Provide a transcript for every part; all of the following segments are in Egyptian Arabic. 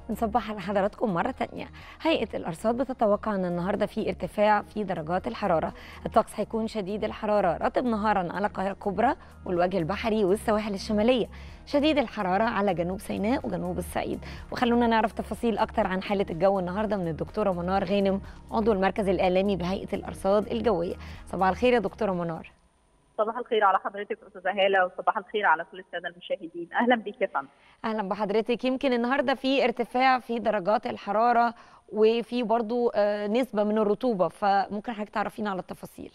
نصبح على حضراتكم مرة تانية هيئة الأرصاد بتتوقع أن النهاردة في ارتفاع في درجات الحرارة الطقس هيكون شديد الحرارة رطب نهارا على القاهرة الكبرى والوجه البحري والسواحل الشمالية شديد الحرارة على جنوب سيناء وجنوب الصعيد وخلونا نعرف تفاصيل أكتر عن حالة الجو النهاردة من الدكتورة منار غانم عضو المركز الإعلامي بهيئة الأرصاد الجوية صباح الخير يا دكتورة منار صباح الخير على حضرتك استاذه هاله وصباح الخير على كل الساده المشاهدين اهلا بيك يا فندم اهلا بحضرتك يمكن النهارده في ارتفاع في درجات الحراره وفي برضو آه، نسبه من الرطوبه فممكن حضرتك تعرفينا على التفاصيل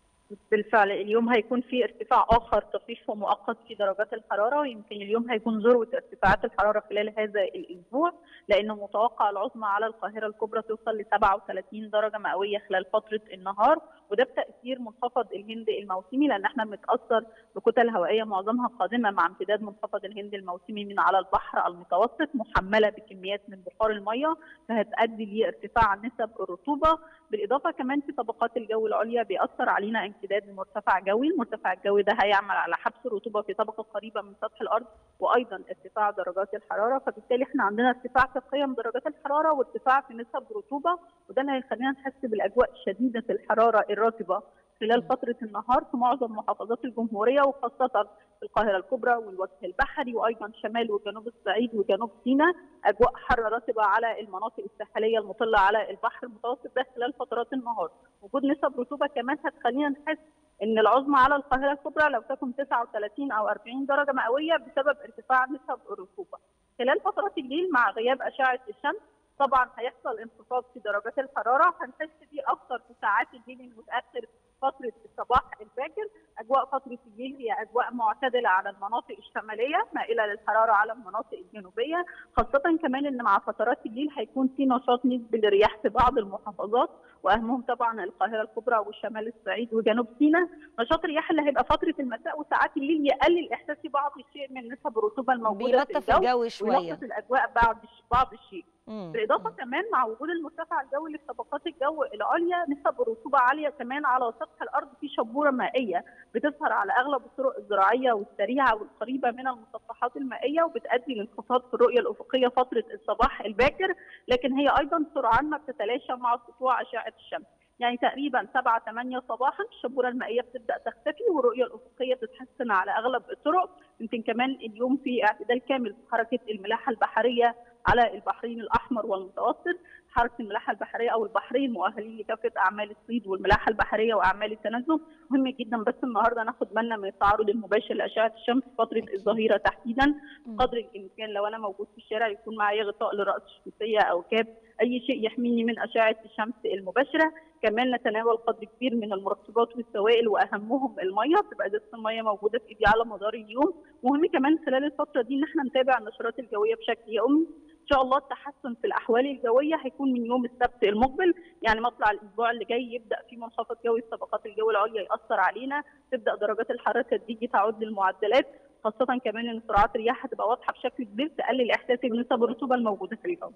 بالفعل اليوم هيكون في ارتفاع اخر طفيف ومؤقت في درجات الحراره ويمكن اليوم هيكون ذروه ارتفاعات الحراره خلال هذا الاسبوع لانه متوقع العظمى على القاهره الكبرى توصل ل 37 درجه مئويه خلال فتره النهار وده بتاثير منخفض الهند الموسمي لان احنا بنتاثر بكتل هوائيه معظمها قادمه مع امتداد منخفض الهند الموسمي من على البحر المتوسط محمله بكميات من بخار الميه فهتؤدي لارتفاع نسب الرطوبه بالاضافه كمان في طبقات الجو العليا بيأثر علينا امتداد مرتفع جوي، المرتفع الجوي ده هيعمل على حبس الرطوبه في طبقه قريبه من سطح الارض وايضا ارتفاع درجات الحراره فبالتالي احنا عندنا ارتفاع في قيم درجات الحراره وارتفاع في نسب الرطوبه وده اللي هيخلينا نحس بالاجواء شديده الحراره الرطبه خلال فتره النهار في معظم محافظات الجمهوريه وخاصه في القاهره الكبرى والوجه البحري وايضا شمال وجنوب الصعيد وجنوب سيناء اجواء حاره رطبه على المناطق الساحليه المطله على البحر المتوسط ده خلال فترات النهار وجود نسب رطوبه كمان هتخلينا نحس ان العظمى على القاهره الكبرى لو تكن 39 او 40 درجه مئويه بسبب ارتفاع نسب الرطوبه خلال فترات الليل مع غياب اشعه الشمس طبعا هيحصل انخفاض في درجات الحراره هنحس بيه اكثر في ساعات الليل المتاخر فتره الصباح الباكر اجواء فتره الليل هي اجواء معتدله على المناطق الشماليه مائله للحراره على المناطق الجنوبيه خاصه كمان ان مع فترات الليل هيكون في نشاط نسبي للرياح في بعض المحافظات واهمهم طبعا القاهره الكبرى وشمال الصعيد وجنوب سيناء نشاط الرياح اللي هيبقى فتره المساء وساعات الليل يقلل احساسي بعض الشيء من نسب الرطوبه الموجوده في بيلطف الجو شويه ويلطف الاجواء بعض بعض الشيء مم. بالاضافه كمان مع وجود المرتفع الجوي اللي في طبقات الجو العليا نسب الرطوبه عاليه كمان على سطح الارض في شبوره مائيه بتظهر على اغلب الطرق الزراعيه والسريعه والقريبه من المسطحات المائيه وبتؤدي لانخفاض في الرؤيه الافقيه فتره الصباح الباكر لكن هي ايضا سرعان ما بتتلاشى مع سطوع اشعه الشمس يعني تقريبا 7 8 صباحا الشبوره المائيه بتبدا تختفي والرؤيه الافقيه بتتحسن على اغلب الطرق يمكن كمان اليوم في اعتدال كامل في حركه الملاحه البحريه على البحرين الاحمر والمتوسط حركه الملاحه البحريه او البحرين مؤهلين لكافه اعمال الصيد والملاحه البحريه واعمال التنزل مهم جدا بس النهارده ناخد بالنا من التعرض المباشر لاشعه الشمس فتره الظهيره تحديدا قدر الامكان لو انا موجود في الشارع يكون معايا غطاء لراس الشمسيه او كاب اي شيء يحميني من اشعه الشمس المباشره كمان نتناول قدر كبير من المرطبات والسوائل واهمهم الميه بتبقى ازازه الميه موجوده في ايدي على مدار اليوم مهم كمان خلال الفتره دي ان احنا نتابع النشرات الجويه بشكل يومي ان شاء الله التحسن في الاحوال الجويه هيكون من يوم السبت المقبل يعني مطلع الاسبوع اللي جاي يبدا في منخفض جوي في طبقات الجو العليا ياثر علينا تبدا درجات الحراره تدريجي تعود للمعدلات خاصه كمان ان سرعات الرياح هتبقى واضحه بشكل كبير تقلل احساسي بنسب الرطوبه الموجوده في الجو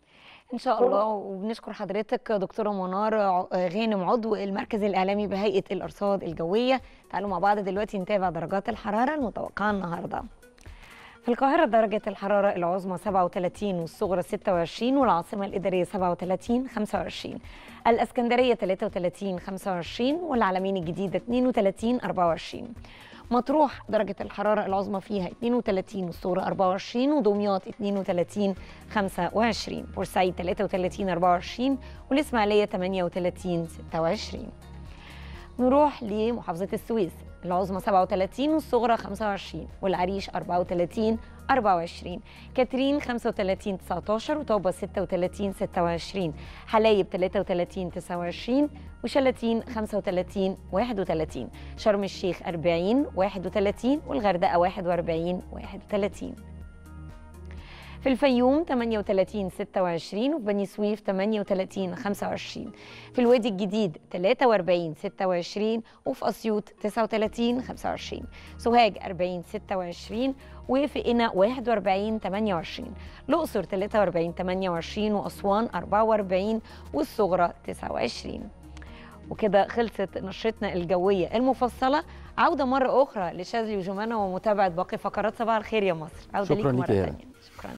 ان شاء الله وبنشكر حضرتك دكتوره منار ع- غانم عضو المركز الاعلامي بهيئه الارصاد الجويه تعالوا مع بعض دلوقتي نتابع درجات الحراره المتوقعه النهارده في القاهرة درجة الحرارة العظمى 37 والصغرى 26 والعاصمة الإدارية 37 25 الإسكندرية 33 25 والعلمين الجديدة 32 24 مطروح درجة الحرارة العظمى فيها 32 والصغرى 24 ودمياط 32 25 بورسعيد 33 24 والإسماعيلية 38 26 نروح لمحافظة السويس العظمى 37 والصغرى 25 والعريش 34 24 كاترين 35 19 وطوبة 36 26 حلايب 33 29 وشلاتين 35 31 شرم الشيخ 40 31 والغردقة 41 31 في الفيوم 38 26 وفي بني سويف 38 25 في الوادي الجديد 43 26 وفي اسيوط 39 25 سوهاج 40 26 وفي قنا 41 28 الاقصر 43 28 واسوان 44 والصغرى 29 وكده خلصت نشرتنا الجويه المفصله عوده مره اخرى لشاذلي وجمانه ومتابعه باقي فقرات صباح الخير يا مصر عوده شكراً ليكم ليك مره يا هلا. ثانيه شكرا